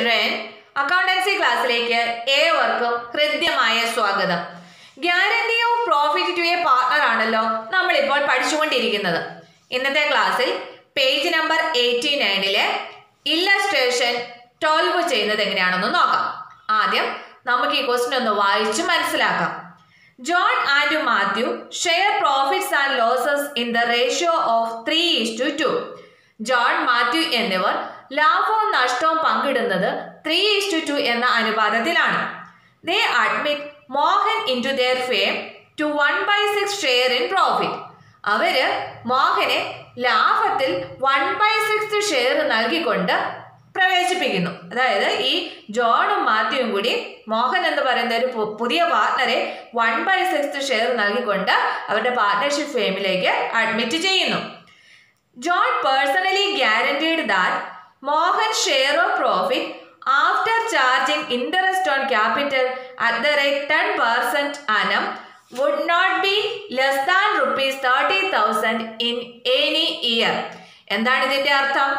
Children accountancy ക്ലാസ്സിലേക്ക് ഏവർക്കും ഹൃദ്യമായ സ്വാഗതം guarantee of profit to a partner ആണല്ലോ നമ്മളിപ്പോൾ പഠിച്ചുകൊണ്ടിരിക്കുന്നത് ഇന്നത്തെ ക്ലാസ്സിൽ പേജ് നമ്പർ എയ്റ്റി നയനിലെ ഇല്ലസ്ട്രേഷൻ ട്വൽവ് ചെയ്യുന്നത് എങ്ങനെയാണെന്ന് നോക്കാം ആദ്യം നമുക്ക് ഈ ക്വസ്റ്റ്യൻ ഒന്ന് വായിച്ച് മനസ്സിലാക്കാം John and Matthew share profits and losses in the ratio of three is to two John Matthew എന്നിവർ ലാഭവും നഷ്ടവും പങ്കിടുന്നത് ത്രീ ഈസ് ടു ടു എന്ന അനുപാതത്തിലാണ് they admit Mohan into their firm to one by six share in profit അവര് മോഹനെ ലാഭത്തിൽ one by six share നൽകിക്കൊണ്ട് പ്രവേശിപ്പിക്കുന്നു അതായത് ഈ ജോണും മാത്യുവും കൂടി മോഹൻ എന്ന് പറയുന്ന ഒരു പു- പുതിയ പാർട്ണറെ വൺ ബൈ സിക്സ് ഷെയർ നൽകിക്കൊണ്ട് അവരുടെ പാർട്ണർഷിപ്പ് ഫെയിമിലേക്ക് അഡ്മിറ്റ് ചെയ്യുന്നു John personally guaranteed that Mohan share of profit after charging interest on capital at the rate ten percent annum would not be less than rupees thirty thousand in any year എന്താണ് ഇതിന്റെ അർത്ഥം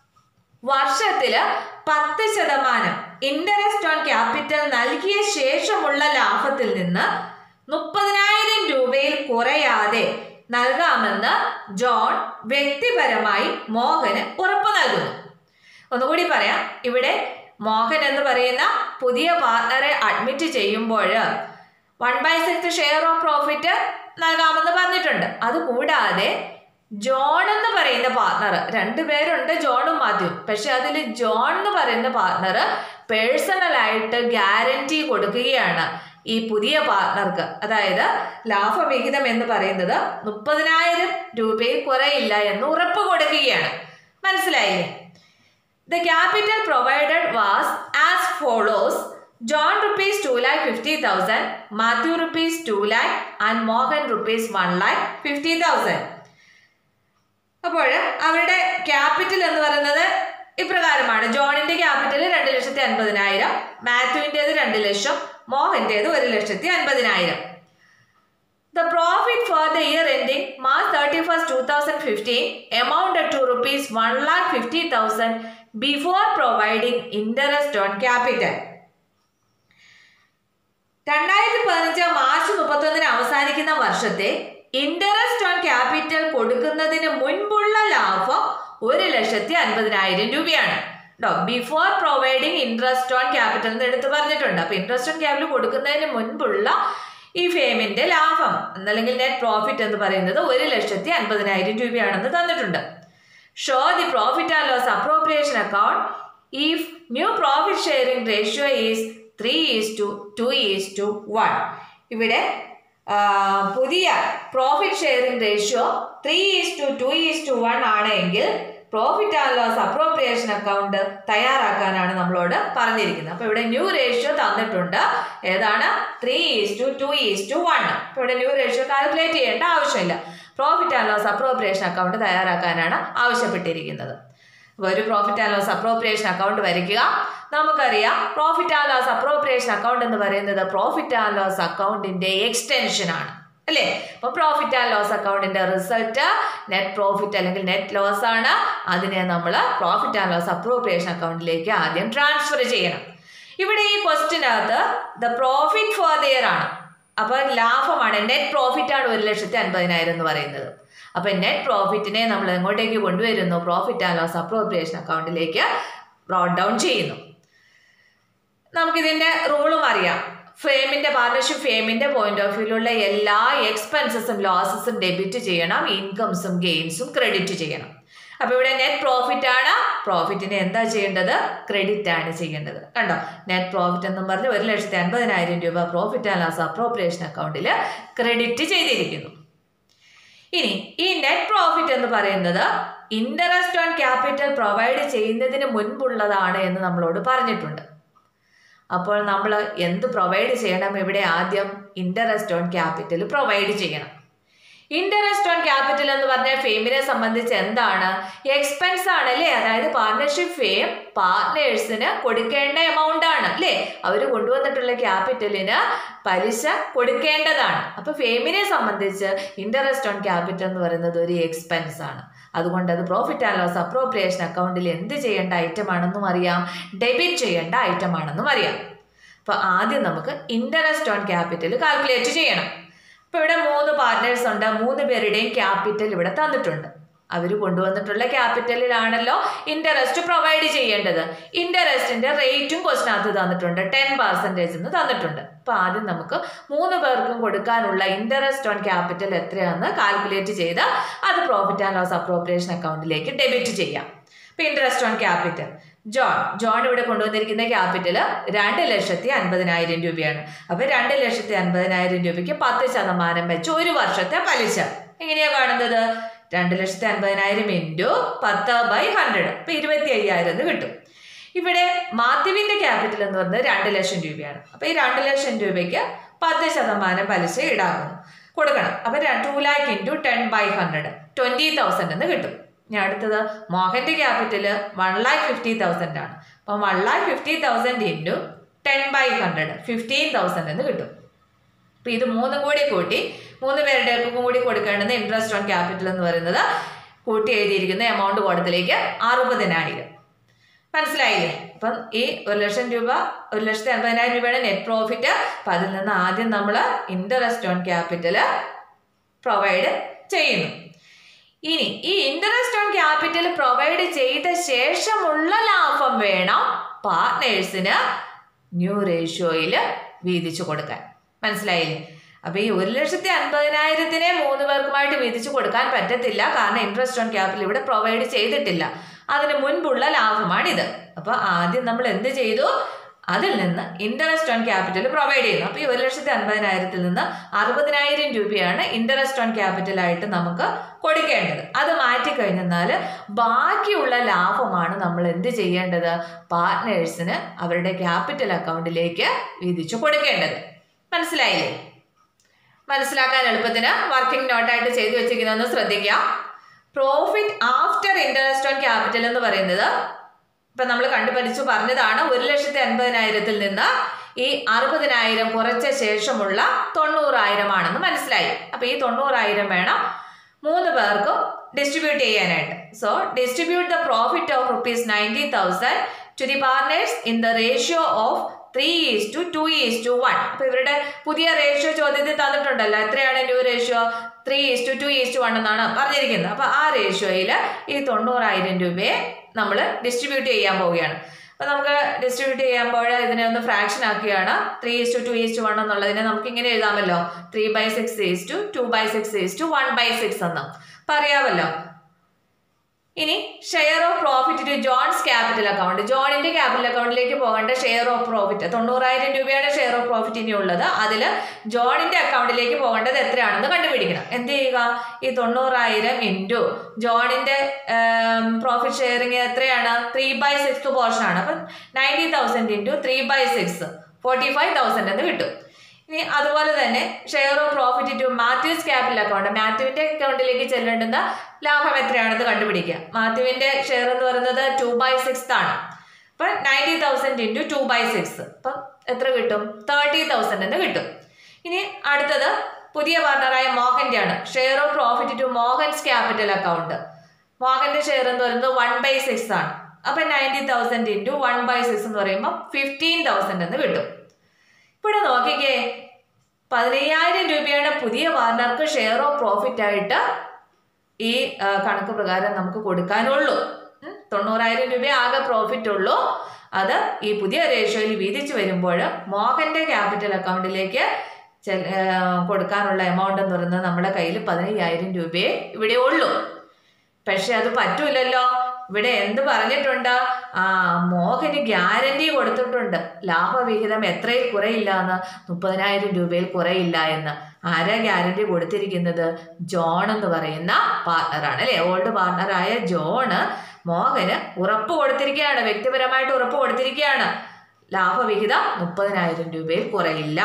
വർഷത്തില് പത്ത് ശതമാനം interest on capital നൽകിയ ശേഷമുള്ള ലാഭത്തിൽ നിന്ന് മുപ്പതിനായിരം രൂപയിൽ കുറയാതെ നൽകാമെന്ന് ജോൺ വ്യക്തിപരമായി മോഹന് ഉറപ്പു നൽകുന്നു ഒന്നുകൂടി പറയാം ഇവിടെ മോഹൻ എന്ന് പറയുന്ന പുതിയ പാർട്ണറെ അഡ്മിറ്റ് ചെയ്യുമ്പോൾ one by six share of profit നൽകാമെന്ന് പറഞ്ഞിട്ടുണ്ട് അതുകൂടാതെ ജോൺ എന്ന് പറയുന്ന പാർട്ണർ രണ്ടുപേരുണ്ട് ജോണും മാത്യു പക്ഷെ അതിൽ ജോൺ എന്ന് പറയുന്ന പാർട്ണർ പേഴ്സണലായിട്ട് ഗ്യാരണ്ടി കൊടുക്കുകയാണ് ഈ പുതിയ പാർട്ണർക്ക് അതായത് ലാഭവിഹിതം എന്ന് പറയുന്നത് മുപ്പതിനായിരം രൂപയിൽ കുറയില്ല എന്ന് ഉറപ്പ് കൊടുക്കുകയാണ് മനസ്സിലായില്ലേ The capital provided was as follows. John rupees 2 lakh 50,000, Matthew rupees 2 lakh and Mohan rupees 1 lakh 50,000. അപ്പോൾ അവരുടെ ക്യാപിറ്റൽ എന്ന് പറയുന്നത് ഇപ്രകാരമാണ് ജോണിന്റെ ക്യാപിറ്റൽ രണ്ട് ലക്ഷത്തി അൻപതിനായിരം മാത്യുവിൻ്റെത് രണ്ട് ലക്ഷം മോഹന്റേത് ഒരു ലക്ഷത്തി അൻപതിനായിരം The profit for the year ending March 31st, 2015 amounted to rupees 1,50,000 before providing interest on capital. രണ്ടായിരത്തി പതിനഞ്ച് മാർച്ച് മുപ്പത്തൊന്നിന് അവസാനിക്കുന്ന വർഷത്തെ ഇൻട്രസ്റ്റ് ഓൺ ക്യാപിറ്റൽ കൊടുക്കുന്നതിന് മുൻപുള്ള ലാഭം ഒരു ലക്ഷത്തി അൻപതിനായിരം രൂപയാണ് കേട്ടോ before providing interest on capital എന്ന് എടുത്ത് പറഞ്ഞിട്ടുണ്ട് അപ്പൊ ഇൻട്രസ്റ്റ് ഓൺ ക്യാപിറ്റൽ കൊടുക്കുന്നതിന് മുൻപുള്ള ഈ ഫേമിന്റെ ലാഭം എന്നല്ലെങ്കിൽ നെറ്റ് പ്രോഫിറ്റ് എന്ന് പറയുന്നത് ഒരു ലക്ഷത്തി അൻപതിനായിരം രൂപയാണെന്ന് തന്നിട്ടുണ്ട് show the profit and loss appropriation account if new profit sharing ratio is three is to two is to one ഇവിടെ ആ, പുതിയ profit sharing ratio three is to two is to one ആണെങ്കിൽ profit and loss appropriation account തയ്യാറാക്കാനാണ് നമ്മളോട് പറഞ്ഞിരിക്കുന്നത് അപ്പോൾ ഇവിടെ new ratio തന്നിട്ടുണ്ട് ഏതാണ് three is to two is to one അപ്പോൾ ഇവിടെ ന്യൂ റേഷ്യോ കാൽക്കുലേറ്റ് ചെയ്യേണ്ട ആവശ്യമില്ല profit and loss appropriation account തയ്യാറാക്കാനാണ് ആവശ്യപ്പെട്ടിരിക്കുന്നത് അപ്പോൾ ഒരു profit and loss appropriation account വരയ്ക്കുക നമുക്കറിയാം profit and loss appropriation account എന്ന് പറയുന്നത് പ്രോഫിറ്റ് ആൻഡ് ലോസ് അക്കൗണ്ടിന്റെ എക്സ്റ്റൻഷൻ ആണ് അല്ലേ അപ്പോൾ പ്രോഫിറ്റ് ആൻഡ് ലോസ് അക്കൗണ്ടിന്റെ റിസൾട്ട് നെറ്റ് പ്രോഫിറ്റ് അല്ലെങ്കിൽ നെറ്റ് ലോസ് ആണ് അതിനെ നമ്മൾ പ്രോഫിറ്റ് ആൻഡ് ലോസ് അപ്രോപ്രിയേഷൻ അക്കൗണ്ടിലേക്ക് ആദ്യം ട്രാൻസ്ഫർ ചെയ്യണം ഇവിടെ ഈ ക്വസ്റ്റിനകത്ത് the profit for the year ആണ് അപ്പോൾ ലാഭമാണ് നെറ്റ് പ്രോഫിറ്റ് ആണ് ഒരു ലക്ഷത്തി അൻപതിനായിരം എന്ന് പറയുന്നത് അപ്പോൾ നെറ്റ് പ്രോഫിറ്റിനെ നമ്മൾ എങ്ങോട്ടേക്ക് കൊണ്ടുവരുന്നു പ്രോഫിറ്റ് ആൻഡ് ലോസ് അപ്രോപ്രിയേഷൻ അക്കൗണ്ടിലേക്ക് ബ്രോഡ് ഡൗൺ ചെയ്യുന്നു നമുക്കിതിൻ്റെ റൂളും അറിയാം ഫേമിൻ്റെ പാർട്ണർഷിപ്പ് ഫേമിൻ്റെ പോയിന്റ് ഓഫ് വ്യൂയിലുള്ള എല്ലാ എക്സ്പെൻസസും ലോസസും ഡെബിറ്റ് ചെയ്യണം ഇൻകംസും ഗെയിൻസും ക്രെഡിറ്റ് ചെയ്യണം അപ്പോൾ ഇവിടെ നെറ്റ് പ്രോഫിറ്റ് ആണ് പ്രോഫിറ്റിനെ എന്താ ചെയ്യേണ്ടത് ക്രെഡിറ്റ് ആണ് ചെയ്യേണ്ടത് കണ്ടോ നെറ്റ് പ്രോഫിറ്റ് എന്നും പറഞ്ഞ് ഒരു ലക്ഷത്തി അൻപതിനായിരം രൂപ പ്രോഫിറ്റ് ആൻഡ് ലോസ് അപ്രോപ്രിയേഷൻ അക്കൗണ്ടിൽ ക്രെഡിറ്റ് ചെയ്തിരിക്കുന്നു ഇനി ഈ നെറ്റ് പ്രോഫിറ്റ് എന്ന് പറയുന്നത് ഇൻട്രസ്റ്റ് ഓൺ ക്യാപിറ്റൽ പ്രൊവൈഡ് ചെയ്യുന്നതിന് മുൻപുള്ളതാണ് എന്ന് നമ്മളോട് പറഞ്ഞിട്ടുണ്ട് അപ്പോൾ നമ്മൾ എന്ത് പ്രൊവൈഡ് ചെയ്യണം ഇവിടെ ആദ്യം ഇൻട്രസ്റ്റ് ഓൺ ക്യാപിറ്റൽ പ്രൊവൈഡ് ചെയ്യണം ഇൻട്രസ്റ്റ് ഓൺ ക്യാപിറ്റൽ എന്ന് പറഞ്ഞാൽ ഫെയിമിനെ സംബന്ധിച്ച് എന്താണ് എക്സ്പെൻസ് ആണ് അല്ലേ അതായത് പാർട്ണർഷിപ്പ് ഫെയിം പാർട്ട്നേഴ്സിന് കൊടുക്കേണ്ട എമൗണ്ട് ആണ് അല്ലേ അവർ കൊണ്ടുവന്നിട്ടുള്ള ക്യാപിറ്റലിന് പലിശ കൊടുക്കേണ്ടതാണ് അപ്പൊ ഫെയിമിനെ സംബന്ധിച്ച് ഇൻട്രസ്റ്റ് ഓൺ ക്യാപിറ്റൽ എന്ന് പറയുന്നത് ഒരു എക്സ്പെൻസ് ആണ് അതുകൊണ്ട് അത് പ്രോഫിറ്റ് ആൻഡ് ലോസ് അപ്രോപ്രിയേഷൻ അക്കൗണ്ടിൽ എന്ത് ചെയ്യേണ്ട ഐറ്റം ആണെന്നും അറിയാം ഡെബിറ്റ് ചെയ്യേണ്ട ഐറ്റം ആണെന്നും അറിയാം അപ്പോൾ ആദ്യം നമുക്ക് ഇൻട്രസ്റ്റ് ഓൺ ക്യാപിറ്റൽ കാൽക്കുലേറ്റ് ചെയ്യണം ഇപ്പോൾ ഇവിടെ മൂന്ന് പാർട്ട്നേഴ്സ് ഉണ്ട് മൂന്ന് പേരുടെയും ക്യാപിറ്റൽ ഇവിടെ തന്നിട്ടുണ്ട് അവർ കൊണ്ടുവന്നിട്ടുള്ള ക്യാപിറ്റലിലാണല്ലോ ഇൻട്രസ്റ്റ് പ്രൊവൈഡ് ചെയ്യേണ്ടത് ഇൻട്രസ്റ്റിന്റെ റേറ്റും ക്വസ്റ്റിനകത്ത് തന്നിട്ടുണ്ട് ടെൻ പെർസെൻറ്റേജ് എന്ന് തന്നിട്ടുണ്ട് അപ്പോൾ ആദ്യം നമുക്ക് മൂന്ന് പേർക്കും കൊടുക്കാനുള്ള ഇൻട്രസ്റ്റ് ഓൺ ക്യാപിറ്റൽ എത്രയാണെന്ന് കാൽക്കുലേറ്റ് ചെയ്ത് അത് പ്രോഫിറ്റ് ആൻഡ് ലോസ് അപ്രോപ്രിയേഷൻ അക്കൗണ്ടിലേക്ക് ഡെബിറ്റ് ചെയ്യാം അപ്പോൾ interest on capital John John ഇവിടെ കൊണ്ടുവന്നിരിക്കുന്ന ക്യാപിറ്റൽ രണ്ട് ലക്ഷത്തി അൻപതിനായിരം രൂപയാണ് അപ്പോൾ രണ്ട് ലക്ഷത്തി അൻപതിനായിരം രൂപയ്ക്ക് പത്ത് ശതമാനം വെച്ച് ഒരു വർഷത്തെ പലിശ എങ്ങനെയാ കാണുന്നത് രണ്ട് ലക്ഷത്തി അൻപതിനായിരം ഇൻറ്റു പത്ത് ബൈ ഹൺഡ്രഡ് അപ്പോൾ ഇരുപത്തി അയ്യായിരം എന്ന് കിട്ടും ഇവിടെ മാത്യുവിന്റെ ക്യാപിറ്റൽ എന്ന് പറയുന്നത് രണ്ട് ലക്ഷം രൂപയാണ് അപ്പോൾ ഈ രണ്ട് ലക്ഷം രൂപയ്ക്ക് പത്ത് ശതമാനം പലിശ ഈടാക്കുന്നു കൊടുക്കണം അപ്പോൾ two lakh into ten by hundred twenty thousand എന്ന് കിട്ടും ഇനി അടുത്തത് മോഹന്റെ capital one lakh fifty thousand ആണ് അപ്പം one lakh fifty thousand into ten by hundred fifteen thousand എന്ന് കിട്ടും അപ്പം ഇത് മൂന്നും കൂടി കൂട്ടി മൂന്ന് പേരുടെയൊക്കെ കൂടി കൊടുക്കേണ്ടുന്ന ഇൻട്രസ്റ്റ് ഓൺ ക്യാപിറ്റൽ എന്ന് പറയുന്നത് കൂട്ടി എഴുതിയിരിക്കുന്ന എമൗണ്ട് കൊടുത്തിലേക്ക് അറുപതിനായിരം മനസ്സിലായില്ലേ അപ്പം ഈ ഒരു ലക്ഷം രൂപ ഒരു ലക്ഷത്തി അൻപതിനായിരം രൂപയുടെ നെറ്റ് പ്രോഫിറ്റ് അപ്പം അതിൽ നിന്ന് ആദ്യം നമ്മൾ ഇൻട്രസ്റ്റ് ഓൺ ക്യാപിറ്റൽ പ്രൊവൈഡ് ചെയ്യുന്നു ഇനി ഈ ഇൻട്രസ്റ്റ് ഓൺ ക്യാപിറ്റൽ പ്രൊവൈഡ് ചെയ്ത ശേഷമുള്ള ലാഭം വേണം പാർട്ട്നേഴ്സിന് ന്യൂ റേഷ്യോയിൽ വീതിച്ചു കൊടുക്കാൻ മനസ്സിലായില്ലേ അപ്പൊ ഈ ഒരു ലക്ഷത്തി അൻപതിനായിരത്തിനെ മൂന്ന് പേർക്കുമായിട്ട് വീതിച്ചു കൊടുക്കാൻ പറ്റത്തില്ല കാരണം ഇൻട്രസ്റ്റ് ഓൺ ക്യാപിറ്റൽ ഇവിടെ പ്രൊവൈഡ് ചെയ്തിട്ടില്ല അതിന് മുൻപുള്ള ലാഭമാണിത് അപ്പൊ ആദ്യം നമ്മൾ എന്ത് ചെയ്തു അതിൽ നിന്ന് ഇൻട്രസ്റ്റ് ഓൺ ക്യാപിറ്റൽ പ്രൊവൈഡ് ചെയ്യുന്നു അപ്പോൾ ഈ ഒരു ലക്ഷത്തി അൻപതിനായിരത്തിൽ നിന്ന് അറുപതിനായിരം രൂപയാണ് ഇൻട്രസ്റ്റ് ഓൺ ക്യാപിറ്റൽ ആയിട്ട് നമുക്ക് കൊടുക്കേണ്ടത് അത് മാറ്റിക്കഴിഞ്ഞാൽ ബാക്കിയുള്ള ലാഭമാണ് നമ്മൾ എന്ത് ചെയ്യേണ്ടത് പാർട്ട്നേഴ്സിന് അവരുടെ ക്യാപിറ്റൽ അക്കൗണ്ടിലേക്ക് വീതിച്ചു കൊടുക്കേണ്ടത് മനസ്സിലായില്ലേ മനസ്സിലാക്കാൻ എളുപ്പത്തിന് വർക്കിംഗ് നോട്ടായിട്ട് ചെയ്തു വെച്ചിരിക്കുന്നതെന്ന് ശ്രദ്ധിക്കാം profit after interest on capital എന്ന് പറയുന്നത് ഇപ്പൊ നമ്മൾ കണ്ടുപഠിച്ചു പറഞ്ഞതാണ് ഒരു ലക്ഷത്തി അൻപതിനായിരത്തിൽ നിന്ന് ഈ അറുപതിനായിരം കുറച്ച ശേഷമുള്ള തൊണ്ണൂറായിരം ആണെന്ന് മനസ്സിലായി അപ്പൊ ഈ തൊണ്ണൂറായിരം വേണം മൂന്ന് പേർക്കും ഡിസ്ട്രിബ്യൂട്ട് ചെയ്യാനായിട്ട് so distribute the profit of rupees ninety thousand to the partners in the ratio of three is to two is to one അപ്പൊ ഇവരുടെ പുതിയ റേഷ്യോ ചോദ്യത്തിൽ തന്നിട്ടുണ്ടല്ലോ എത്രയാണ് new ratio three is to two is to one എന്നാണ് പറഞ്ഞിരിക്കുന്നത് അപ്പൊ ആ റേഷ്യോയിൽ ഈ തൊണ്ണൂറായിരം രൂപയെ നമ്മൾ ഡിസ്ട്രിബ്യൂട്ട് ചെയ്യാൻ പോവുകയാണ് അപ്പൊ നമുക്ക് ഡിസ്ട്രിബ്യൂട്ട് ചെയ്യുമ്പോൾ ഇതിനെ ഒന്ന് ഫ്രാക്ഷൻ ആക്കുകയാണ് three is to two is to one എന്നുള്ളതിനെ നമുക്ക് ഇങ്ങനെ എഴുതാമല്ലോ three by six is to two by six is to one by six എന്ന് അപ്പൊ അറിയാമല്ലോ ഇനി share of profit to John's capital account ജോണിന്റെ ക്യാപിറ്റൽ അക്കൗണ്ടിലേക്ക് പോകേണ്ട ഷെയർ ഓഫ് പ്രോഫിറ്റ് തൊണ്ണൂറായിരം രൂപയാണ് ഷെയർ ഓഫ് പ്രോഫിറ്റ് ഇനി ഉള്ളത് അതിൽ ജോണിന്റെ അക്കൗണ്ടിലേക്ക് പോകേണ്ടത് എത്രയാണെന്ന് കണ്ടുപിടിക്കണം എന്ത് ചെയ്യുക ഈ തൊണ്ണൂറായിരം ഇൻറ്റു ജോണിന്റെ പ്രോഫിറ്റ് ഷെയറിങ് എത്രയാണ് ത്രീ ബൈ സിക്സ് പോർഷൻ ആണ് അപ്പം ninety thousand into three by six forty five thousand എന്ന് കിട്ടും ഇനി അതുപോലെ തന്നെ share of profit to Matthew's capital account മാത്യുവിന്റെ അക്കൗണ്ടിലേക്ക് ചെല്ലേണ്ടുന്ന ലാഭം എത്രയാണെന്ന് കണ്ടുപിടിക്കുക മാത്യുവിന്റെ ഷെയർ എന്ന് പറയുന്നത് ടു ബൈ സിക്സ് ആണ് അപ്പം ninety thousand into two by six അപ്പം എത്ര കിട്ടും തേർട്ടി തൗസൻഡ് എന്ന് കിട്ടും ഇനി അടുത്തത് പുതിയ പാർട്ണറായ മോഹന്റെ ആണ് share of profit to Mohan's capital account മോഹന്റെ ഷെയർ എന്ന് പറയുന്നത് വൺ ബൈ സിക്സ് ആണ് അപ്പം ninety thousand into one by six എന്ന് പറയുമ്പോൾ ഫിഫ്റ്റീൻ തൗസൻഡ് എന്ന് കിട്ടും ഇവിടെ നോക്കിക്കേ പതിനയ്യായിരം രൂപയാണ് പുതിയ പാർട്ണർക്ക് ഷെയർ ഓഫ് പ്രോഫിറ്റ് ആയിട്ട് ഈ ആ, കണക്ക് പ്രകാരം നമുക്ക് കൊടുക്കാനുള്ളൂ ഉം, തൊണ്ണൂറായിരം രൂപ ആകെ പ്രോഫിറ്റ് ഉള്ളൂ അത് ഈ പുതിയ റേഷ്യോയിൽ വീതിച്ചു വരുമ്പോൾ മോഹന്റെ ക്യാപിറ്റൽ അക്കൗണ്ടിലേക്ക് ചെൽ- ആ, കൊടുക്കാനുള്ള എമൗണ്ട് എന്ന് പറയുന്നത് നമ്മുടെ കയ്യിൽ പതിനയ്യായിരം രൂപയെ ഇവിടെ ഉള്ളൂ പക്ഷെ അത് പറ്റൂലല്ലോ ഇവിടെ എന്ത് പറഞ്ഞിട്ടുണ്ട് ആ മോഹന് ഗ്യാരണ്ടി കൊടുത്തിട്ടുണ്ട് ലാഭവിഹിതം എത്രയിൽ കുറയില്ല എന്ന് മുപ്പതിനായിരം രൂപയിൽ കുറയില്ല എന്ന് ആരാ ഗ്യാരണ്ടി കൊടുത്തിരിക്കുന്നത് ജോൺ എന്ന് പറയുന്ന പാർട്ണറാണ് അല്ലെ ഓൾഡ് പാർട്ണറായ ജോണ് മോഹന് ഉറപ്പ് കൊടുത്തിരിക്കുകയാണ് വ്യക്തിപരമായിട്ട് ഉറപ്പ് കൊടുത്തിരിക്കുകയാണ് ലാഭവിഹിതം മുപ്പതിനായിരം രൂപയിൽ കുറയില്ല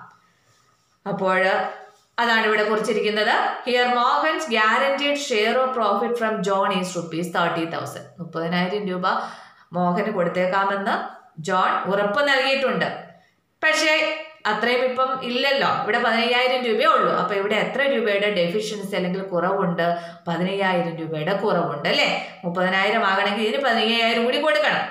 അപ്പോൾ അതാണ് ഇവിടെ കുറിച്ചിരിക്കുന്നത് here Mohan's guaranteed share of profit from John is rupees thirty thousand മുപ്പതിനായിരം രൂപ മോഹന് കൊടുത്തേക്കാമെന്ന് ജോൺ ഉറപ്പ് നൽകിയിട്ടുണ്ട് പക്ഷേ അത്രയും ഇപ്പം ഇല്ലല്ലോ ഇവിടെ പതിനയ്യായിരം രൂപയേ ഉള്ളൂ അപ്പൊ ഇവിടെ എത്ര രൂപയുടെ ഡെഫിഷ്യൻസി അല്ലെങ്കിൽ കുറവുണ്ട് പതിനയ്യായിരം രൂപയുടെ കുറവുണ്ട് അല്ലേ മുപ്പതിനായിരം ആകണമെങ്കിൽ ഇതിന് പതിനയ്യായിരം കൂടി കൊടുക്കണം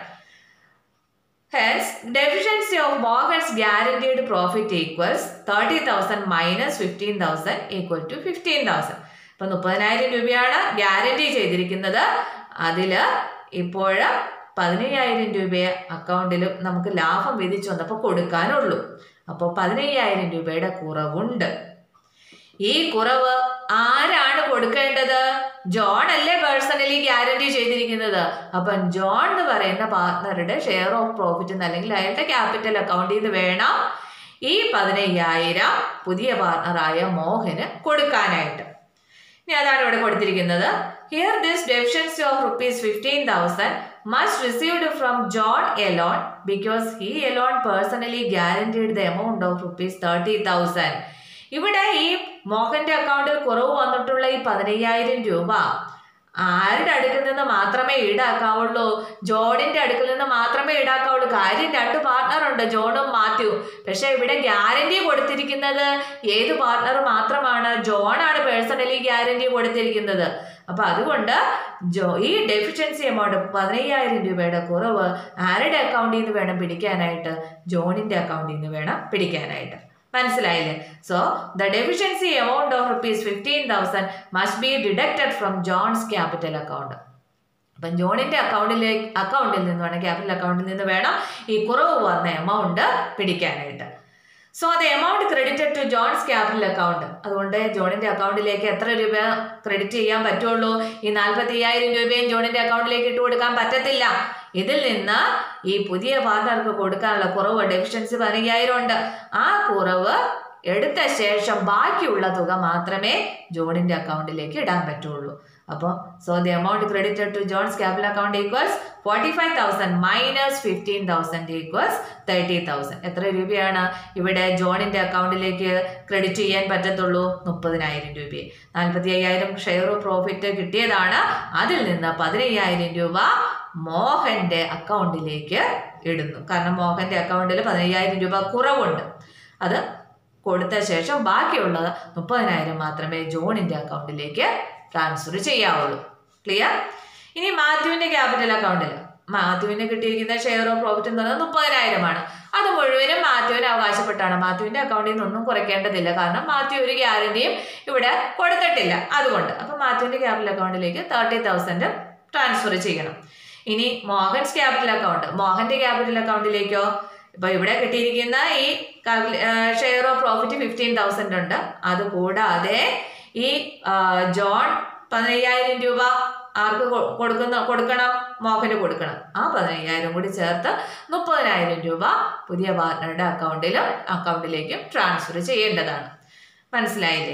Hence, deficiency of Morgan's guaranteed profit equals 30,000 minus 15,000 equal to 15,000. ഇപ്പൊ മുപ്പതിനായിരം രൂപയാണ് ഗ്യാരണ്ടി ചെയ്തിരിക്കുന്നത് അതില് ഇപ്പോൾ പതിനയ്യായിരം രൂപയെ അക്കൗണ്ടിൽ നമുക്ക് ലാഭം വിധിച്ചു വന്നപ്പോൾ കൊടുക്കാനുള്ളൂ അപ്പോൾ പതിനയ്യായിരം രൂപയുടെ കുറവുണ്ട് ഈ കുറവ് ആരാണ് കൊടുക്കേണ്ടത് ജോൺ അല്ലേ പേഴ്സണലി ഗ്യാരണ്ടി ചെയ്തിരിക്കുന്നത് അപ്പം ജോൺ എന്ന് പറയുന്ന പാർട്ട്ണറുടെ ഷെയർ ഓഫ് പ്രോഫിറ്റ് അല്ലെങ്കിൽ അയാളുടെ ക്യാപിറ്റൽ അക്കൗണ്ടിൽ നിന്ന് വേണം ഈ പതിനയ്യായിരം പുതിയ പാർട്ട്ണറായ മോഹന് കൊടുക്കാനായിട്ട് ഇനി അതാണ് ഇവിടെ കൊടുത്തിരിക്കുന്നത് here this deficiency of rupees fifteen thousand must received from John alone because he alone personally guaranteed the amount of rupees thirty thousand ഇവിടെ ഈ മോഹന്റെ അക്കൗണ്ടിൽ കുറവ് വന്നിട്ടുള്ള ഈ പതിനയ്യായിരം രൂപ ആരുടെ അടുക്കിൽ നിന്ന് മാത്രമേ ഈടാക്കാവുള്ളൂ ജോണിന്റെ അടുക്കിൽ നിന്ന് മാത്രമേ ഈടാക്കാവുള്ളൂ കാര്യം രണ്ട് പാർട്ട്ണർ ഉണ്ട് ജോണും മാത്യു പക്ഷെ ഇവിടെ ഗ്യാരണ്ടി കൊടുത്തിരിക്കുന്നത് ഏത് പാർട്ട്ണർ മാത്രമാണ് ജോണാണ് പേഴ്സണലി ഗ്യാരണ്ടി കൊടുത്തിരിക്കുന്നത് അപ്പൊ അതുകൊണ്ട് ജോ ഈ ഡെഫിഷ്യൻസി എമൗണ്ട് പതിനയ്യായിരം രൂപയുടെ കുറവ് ആരുടെ അക്കൗണ്ടിൽ നിന്ന് വേണം പിടിക്കാനായിട്ട് ജോണിന്റെ അക്കൗണ്ടിൽ നിന്ന് വേണം പിടിക്കാനായിട്ട് മനസ്സിലായില്ലേ so the deficiency amount of rupees fifteen thousand must be deducted from John's capital account അപ്പം ജോണിന്റെ അക്കൗണ്ടിലേക്ക് അക്കൗണ്ടിൽ നിന്ന് വേണം ക്യാപിറ്റൽ അക്കൗണ്ടിൽ നിന്ന് വേണം ഈ കുറവ് വന്ന എമൗണ്ട് പിടിക്കാനായിട്ട് so the amount credited to John's capital account അതുകൊണ്ട് ജോണിന്റെ അക്കൗണ്ടിലേക്ക് എത്ര രൂപ ക്രെഡിറ്റ് ചെയ്യാൻ പറ്റുള്ളൂ ഈ നാൽപ്പത്തി അയ്യായിരം രൂപയും ജോണിന്റെ അക്കൗണ്ടിലേക്ക് ഇട്ട് കൊടുക്കാൻ പറ്റത്തില്ല ഇതിൽ നിന്ന് ഈ പുതിയ പാർട്ണർക്ക് കൊടുക്കാനുള്ള കുറവ് ഡെഫിഷ്യൻസി പതിനയ്യായിരം ഉണ്ട് ആ കുറവ് എടുത്ത ശേഷം ബാക്കിയുള്ള തുക മാത്രമേ ജോണിന്റെ അക്കൗണ്ടിലേക്ക് ഇടാൻ പറ്റുള്ളൂ അപ്പോൾ so the amount credited to John's capital account equals forty five thousand minus fifteen thousand equals thirty thousand എത്ര രൂപയാണ് ഇവിടെ ജോണിന്റെ അക്കൗണ്ടിലേക്ക് ക്രെഡിറ്റ് ചെയ്യാൻ പറ്റത്തുള്ളൂ മുപ്പതിനായിരം രൂപയെ നാൽപ്പത്തി അയ്യായിരം ഷെയർ പ്രോഫിറ്റ് കിട്ടിയതാണ് അതിൽ നിന്ന് പതിനയ്യായിരം രൂപ മോഹന്റെ അക്കൗണ്ടിലേക്ക് ഇടുന്നു കാരണം മോഹന്റെ അക്കൗണ്ടിൽ പതിനയ്യായിരം രൂപ കുറവുണ്ട് അത് കൊടുത്ത ശേഷം ബാക്കിയുള്ളത് മുപ്പതിനായിരം മാത്രമേ ജോണിന്റെ അക്കൗണ്ടിലേക്ക് ട്രാൻസ്ഫർ ചെയ്യാവുള്ളൂ ക്ലിയർ ഇനി മാത്യുവിന്റെ ക്യാപിറ്റൽ അക്കൗണ്ടിൽ മാത്യുവിന് കിട്ടിയിരിക്കുന്ന ഷെയർ ഓഫ് പ്രോഫിറ്റ് എന്ന് പറയുന്നത് മുപ്പതിനായിരമാണ് അത് മുഴുവനും മാത്യുവിന് അവകാശപ്പെട്ടാണ് മാത്യുവിന്റെ അക്കൗണ്ടിൽ നിന്നൊന്നും കുറയ്ക്കേണ്ടതില്ല കാരണം മാത്യു ഒരു ഗ്യാരണ്ടിയും ഇവിടെ കൊടുത്തിട്ടില്ല അതുകൊണ്ട് അപ്പൊ മാത്യുവിന്റെ ക്യാപിറ്റൽ അക്കൗണ്ടിലേക്ക് തേർട്ടി തൗസൻഡ് ട്രാൻസ്ഫർ ചെയ്യണം ഇനി മോഹൻസ് ക്യാപിറ്റൽ അക്കൗണ്ട് മോഹന്റെ ക്യാപിറ്റൽ അക്കൗണ്ടിലേക്കോ ഇപ്പൊ ഇവിടെ കിട്ടിയിരിക്കുന്ന ഈ share of profit fifteen thousand ഉണ്ട് അത് കൂടാതെ ഈ ആ, ജോൺ പതിനയ്യായിരം രൂപ ആർക്ക് കൊ- കൊടുക്കുന്ന കൊടുക്കണം മോഹന് കൊടുക്കണം ആ പതിനയ്യായിരം കൂടി ചേർത്ത് മുപ്പതിനായിരം രൂപ പുതിയ പാർട്ട്ണറുടെ അക്കൗണ്ടിലും അക്കൗണ്ടിലേക്കും ട്രാൻസ്ഫർ ചെയ്യേണ്ടതാണ് മനസ്സിലായില്ലേ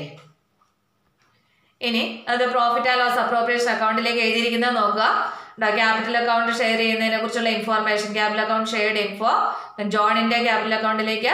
ഇനി അത് പ്രോഫിറ്റ് ആൻഡ് ലോസ് അപ്രോപ്രിയേഷൻ അക്കൗണ്ടിലേക്ക് എഴുതിയിരിക്കുന്നത് നോക്കുക ക്യാപിറ്റൽ അക്കൗണ്ട് ഷെയർ ചെയ്യുന്നതിനെ കുറിച്ചുള്ള information capital account shared info ജോണിന്റെ ക്യാപിറ്റൽ അക്കൗണ്ടിലേക്ക്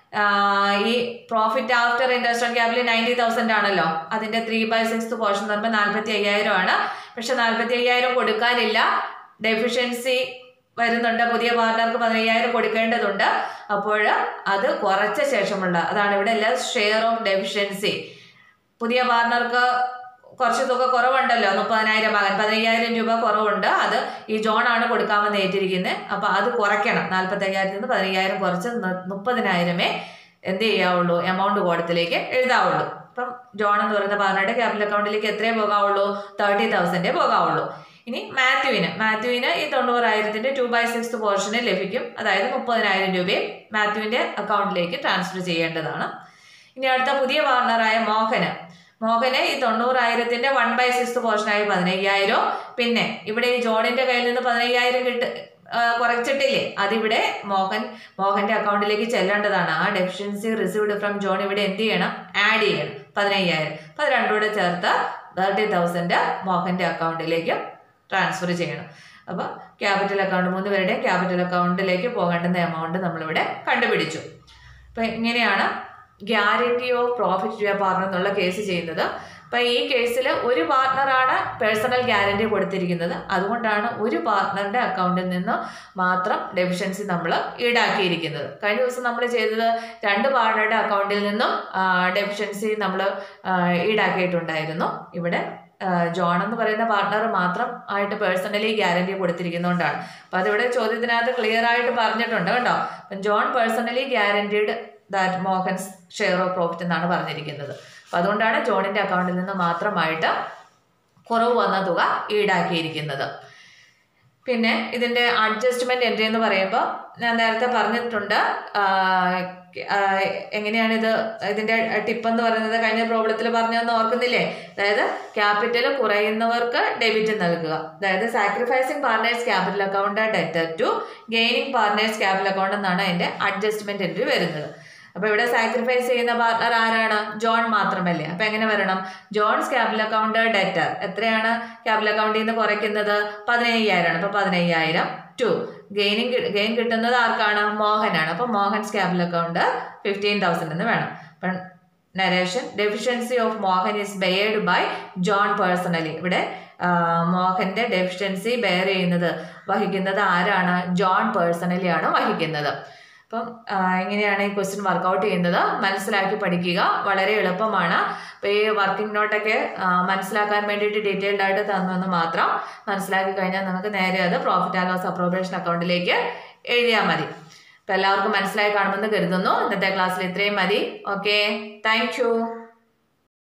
ഈ profit after interest on capital ninety thousand ആണല്ലോ അതിന്റെ ത്രീ ബൈ സിക്സ് പോർഷൻ എന്ന് പറയുമ്പോൾ നാൽപ്പത്തി അയ്യായിരം ആണ് പക്ഷെ നാൽപ്പത്തി അയ്യായിരം കൊടുക്കാനില്ല ഡെഫിഷ്യൻസി വരുന്നുണ്ട് പുതിയ പാർട്ണർക്ക് പതിനയ്യായിരം കൊടുക്കേണ്ടതുണ്ട് അപ്പോൾ അത് കുറച്ച ശേഷമുള്ള അതാണ് ഇവിടെ എല്ലാം ഷെയർ ഓഫ് ഡെഫിഷ്യൻസി പുതിയ പാർട്ണർക്ക് കുറച്ച് തുക കുറവുണ്ടല്ലോ മുപ്പതിനായിരം ആകാൻ പതിനയ്യായിരം രൂപ കുറവുണ്ട് അത് ഈ ജോൺ ആണ് കൊടുക്കാമെന്ന് ഏറ്റിരിക്കുന്നത് അപ്പൊ അത് കുറയ്ക്കണം നാൽപ്പത്തി അയ്യായിരത്തിൽ നിന്ന് പതിനയ്യായിരം കുറച്ച് ന- മുപ്പതിനായിരമേ എന്ത് ചെയ്യാവുള്ളൂ എമൗണ്ട് കോടത്തിലേക്ക് എഴുതാവുള്ളൂ അപ്പം ജോൺ എന്ന് പറയുന്ന പാർട്ണറുടെ ക്യാപിറ്റൽ അക്കൗണ്ടിലേക്ക് എത്രയേ പോകാവുള്ളൂ തേർട്ടി തൗസൻഡേ പോകാവുള്ളൂ ഇനി മാത്യുവിന് മാത്യുവിന് ഈ തൊണ്ണൂറായിരത്തിന്റെ ടു ബൈ സിക്സ് പോർഷന് ലഭിക്കും അതായത് മുപ്പതിനായിരം രൂപയും മാത്യുവിന്റെ അക്കൗണ്ടിലേക്ക് ട്രാൻസ്ഫർ ചെയ്യേണ്ടതാണ് ഇനി അടുത്ത പുതിയ പാർട്ണറായ മോഹന് മോഹന് ഈ തൊണ്ണൂറായിരത്തിന്റെ വൺ ബൈ സിക്സ് പോർഷനായി പതിനയ്യായിരം പിന്നെ ഇവിടെ ഈ ജോണിന്റെ കയ്യിൽ നിന്ന് പതിനയ്യായിരം കിട്ട് ആ, കുറച്ചിട്ടില്ലേ അതിവിടെ മോഹൻ മോഹന്റെ അക്കൗണ്ടിലേക്ക് ചെല്ലേണ്ടതാണ് ആ ഡെഫിഷ്യൻസി റിസീവ്ഡ് ഫ്രം ജോൺ ഇവിടെ എന്ത് ചെയ്യണം ആഡ് ചെയ്യണം പതിനയ്യായിരം അപ്പൊ അത് രണ്ടും കൂടെ ചേർത്ത് തേർട്ടി തൗസൻഡ് മോഹന്റെ അക്കൗണ്ടിലേക്ക് ട്രാൻസ്ഫർ ചെയ്യണം അപ്പോൾ ക്യാപിറ്റൽ അക്കൗണ്ട് മൂന്ന് പേരുടെയും ക്യാപിറ്റൽ അക്കൗണ്ടിലേക്ക് പോകേണ്ടുന്ന എമൗണ്ട് നമ്മളിവിടെ കണ്ടുപിടിച്ചു അപ്പം ഇങ്ങനെയാണ് ഗ്യാരണ്ടി ഓഫ് പ്രോഫിറ്റ് വ്യാപാരം എന്നുള്ള കേസ് ചെയ്യുന്നത് അപ്പം ഈ കേസിൽ ഒരു പാർട്ട്ണറാണ് പേഴ്സണൽ ഗ്യാരണ്ടി കൊടുത്തിരിക്കുന്നത് അതുകൊണ്ടാണ് ഒരു പാർട്ട്ണറുടെ അക്കൗണ്ടിൽ നിന്ന് മാത്രം ഡെഫിഷ്യൻസി നമ്മൾ ഈടാക്കിയിരിക്കുന്നത് കഴിഞ്ഞ ദിവസം നമ്മൾ ചെയ്തത് രണ്ട് പാർട്ട്ണറുടെ അക്കൗണ്ടിൽ നിന്നും ഡെഫിഷ്യൻസി നമ്മൾ ഈടാക്കിയിട്ടുണ്ടായിരുന്നു ഇവിടെ ആ, ജോൺ എന്ന് പറയുന്ന പാർട്ട്ണർ മാത്രം ആയിട്ട് പേഴ്സണലി ഗ്യാരണ്ടി കൊടുത്തിരിക്കുന്നതുകൊണ്ടാണ് അപ്പം അതിവിടെ ചോദ്യത്തിനകത്ത് ക്ലിയർ ആയിട്ട് പറഞ്ഞിട്ടുണ്ട് കേട്ടോ അപ്പം John personally guaranteed that Mohan's share of profit എന്നാണ് പറഞ്ഞിരിക്കുന്നത് അപ്പം അതുകൊണ്ടാണ് ജോണിൻ്റെ അക്കൗണ്ടിൽ നിന്ന് മാത്രമായിട്ട് കുറവ് വന്ന തുക ഈടാക്കിയിരിക്കുന്നത് പിന്നെ ഇതിൻ്റെ അഡ്ജസ്റ്റ്മെൻറ്റ് എൻട്രി എന്ന് പറയുമ്പോൾ ഞാൻ നേരത്തെ പറഞ്ഞിട്ടുണ്ട് ആ, ആ, എങ്ങനെയാണിത് ഇതിൻ്റെ ടിപ്പ് എന്ന് പറയുന്നത് കഴിഞ്ഞ പ്രോബ്ലത്തിൽ പറഞ്ഞതെന്ന് ഓർക്കുന്നില്ലേ അതായത് ക്യാപിറ്റൽ കുറയുന്നവർക്ക് ഡെബിറ്റ് നൽകുക അതായത് sacrificing partners capital account debtor to gaining partners capital account എന്നാണ് അതിൻ്റെ അഡ്ജസ്റ്റ്മെൻറ്റ് എൻട്രി വരുന്നത് അപ്പോൾ ഇവിടെ സാക്രിഫൈസ് ചെയ്യുന്ന പാർട്ട്ണർ ആരാണ് ജോൺ മാത്രമല്ലേ അപ്പോൾ എങ്ങനെ വരണം ജോൺസ് ക്യാപിറ്റൽ അക്കൗണ്ട് ഡെറ്റർ എത്രയാണ് ക്യാപിറ്റൽ അക്കൗണ്ടിൽ നിന്ന് കുറയ്ക്കുന്നത് പതിനയ്യായിരമാണ് അപ്പോൾ പതിനയ്യായിരം ടു ഗെയിനിങ് ഗെയിൻ കിട്ടുന്നത് ആർക്കാണ് മോഹനാണ് അപ്പോൾ Mohan's capital account fifteen thousand എന്ന് വേണം അപ്പം narration deficiency of Mohan is beared by John personally ഇവിടെ ആ, മോഹന്റെ ഡെഫിഷ്യൻസി ബെയർ ചെയ്യുന്നത് വഹിക്കുന്നത് ആരാണ് ജോൺ പേഴ്സണലി ആണ് വഹിക്കുന്നത് അപ്പം ആ, എങ്ങനെയാണ് ഈ ക്വസ്റ്റ്യൻ വർക്കൗട്ട് ചെയ്യുന്നത് മനസ്സിലാക്കി പഠിക്കുക വളരെ എളുപ്പമാണ് അപ്പോൾ ഈ വർക്കിംഗ് നോട്ടൊക്കെ ആ, മനസ്സിലാക്കാൻ വേണ്ടിയിട്ട് ഡീറ്റെയിൽഡ് ആയിട്ട് തന്നെന്ന് മാത്രം മനസ്സിലാക്കി കഴിഞ്ഞാൽ നമുക്ക് നേരെ അത് പ്രോഫിറ്റ് ആൻഡ് ലോസ് അപ്രോപ്രിയേഷൻ അക്കൗണ്ടിലേക്ക് എഴുതിയാൽ മതി അപ്പോൾ എല്ലാവർക്കും മനസ്സിലായി കാണുമെന്ന് കരുതുന്നു ഇന്നത്തെ ക്ലാസ്സിൽ ഇത്രയും മതി ഓക്കെ താങ്ക്